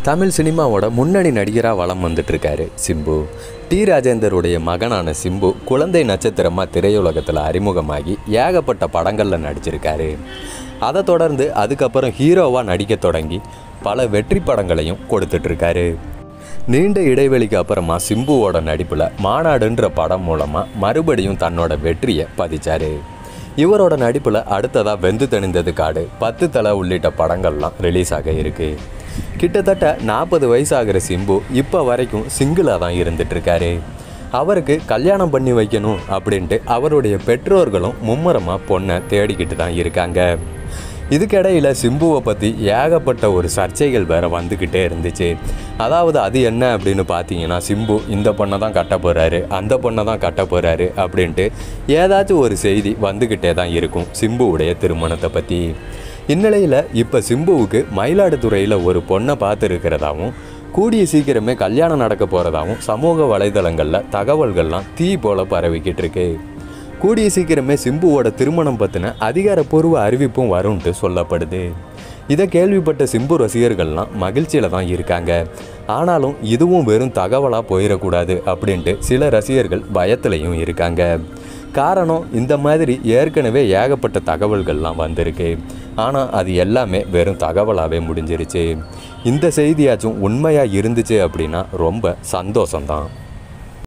தமிழ் சினிமாவோட முன்னணி நடிகராக வலம் வந்துட்டு இருக்காரு சிம்பு டி ராஜேந்தருடைய மகனான சிம்பு குழந்தை நட்சத்திரமாக திரையுலகத்தில் அறிமுகமாகி ஏகப்பட்ட படங்களில் நடிச்சிருக்காரு அதை தொடர்ந்து அதுக்கப்புறம் ஹீரோவாக நடிக்க தொடங்கி பல வெற்றி படங்களையும் கொடுத்துட்டு இருக்காரு நீண்ட இடைவெளிக்கு அப்புறமா சிம்புவோட நடிப்பில் மாநாடுன்ற படம் மூலமாக மறுபடியும் தன்னோட வெற்றியை பதிச்சாரு இவரோட நடிப்பில் அடுத்ததாக வெந்து தணிந்தது காடு பத்து தலை உள்ளிட்ட படங்கள்லாம் ரிலீஸ் ஆக இருக்கு கிட்டத்தட்ட நாற்பது வயசாகிற சிம்பு இப்போ வரைக்கும் சிங்கிளாக தான் இருந்துட்டு இருக்காரு அவருக்கு கல்யாணம் பண்ணி வைக்கணும் அப்படின்ட்டு அவருடைய பெற்றோர்களும் மும்முரமாக பொண்ணை தேடிக்கிட்டு தான் இருக்காங்க இதுக்கிடையில் சிம்புவை பற்றி ஏகப்பட்ட ஒரு சர்ச்சைகள் வேற வந்துக்கிட்டே இருந்துச்சு அதாவது அது என்ன அப்படின்னு பார்த்தீங்கன்னா சிம்பு இந்த பொண்ணை தான் கட்ட போகிறாரு அந்த பொண்ணை தான் கட்ட போகிறாரு அப்படின்ட்டு ஏதாச்சும் ஒரு செய்தி வந்துக்கிட்டே தான் இருக்கும் சிம்புவுடைய திருமணத்தை பற்றி இந்நிலையில் இப்போ சிம்புவுக்கு மயிலாடுதுறையில் ஒரு பொண்ணை பார்த்துருக்கிறதாவும் கூடிய சீக்கிரமே கல்யாணம் நடக்க போகிறதாவும் சமூக வலைதளங்களில் தகவல்கள்லாம் தீ போல பரவிக்கிட்டு இருக்கு கூடிய சீக்கிரமே சிம்புவோட திருமணம் பற்றின அதிகாரப்பூர்வ அறிவிப்பும் வரும்ன்ட்டு சொல்லப்படுது இதை கேள்விப்பட்ட சிம்பு ரசிகர்கள்லாம் மகிழ்ச்சியில் தான் இருக்காங்க ஆனாலும் இதுவும் வெறும் தகவலாக போயிடக்கூடாது அப்படின்ட்டு சில ரசிகர்கள் பயத்துலையும் இருக்காங்க காரணம் இந்த மாதிரி ஏற்கனவே ஏகப்பட்ட தகவல்கள்லாம் வந்திருக்கு ஆனால் அது எல்லாமே வெறும் தகவலாகவே முடிஞ்சிருச்சு இந்த செய்தியாச்சும் உண்மையாக இருந்துச்சு அப்படின்னா ரொம்ப சந்தோஷம்தான்